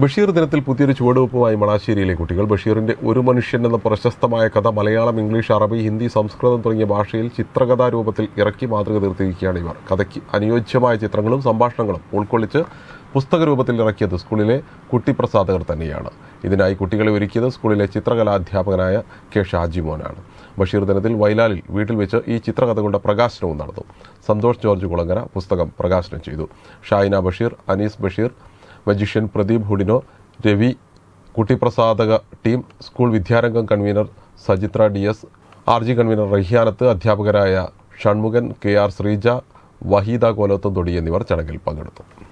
ബഷീർ ദിനത്തിൽ പുതിയൊരു ചുവടുവെപ്പുമായി മണാശ്ശേരിയിലെ കുട്ടികൾ ബഷീറിന്റെ ഒരു മനുഷ്യൻ എന്ന പ്രശസ്തമായ കഥ മലയാളം ഇംഗ്ലീഷ് അറബി ഹിന്ദി സംസ്കൃതം തുടങ്ങിയ ഭാഷയിൽ ചിത്രകഥാ രൂപത്തിൽ ഇറക്കി മാതൃക തീർത്തിരിക്കുകയാണ് ഇവർ കഥയ്ക്ക് അനുയോജ്യമായ ചിത്രങ്ങളും സംഭാഷണങ്ങളും ഉൾക്കൊള്ളിച്ച് പുസ്തക രൂപത്തിൽ ഇറക്കിയത് സ്കൂളിലെ കുട്ടിപ്രസാധകർ തന്നെയാണ് ഇതിനായി കുട്ടികളെ ഒരുക്കിയത് സ്കൂളിലെ ചിത്രകലാധ്യാപകനായ കെ ഷാജി മോനാണ് ബഷീർ ദിനത്തിൽ വൈലാലിൽ വീട്ടിൽ വെച്ച് ഈ ചിത്രകഥകളുടെ പ്രകാശനവും നടന്നു സന്തോഷ് ജോർജ് കുളങ്ങര പുസ്തകം പ്രകാശനം ചെയ്തു ഷായിന ബഷീർ അനീസ് ബഷീർ മജീഷ്യൻ പ്രദീപ് ഹുഡിനോ രവി കുട്ടിപ്രസാദക team school Vidyarangam convener Sajithra D S R G convener Rahiyanath അധ്യാപകരായ ഷൺമുഖൻ കെ ആർ ശ്രീജ വഹീദ കോലത്തും തൊടി എന്നിവർ ചടങ്ങിൽ പങ്കെടുത്തു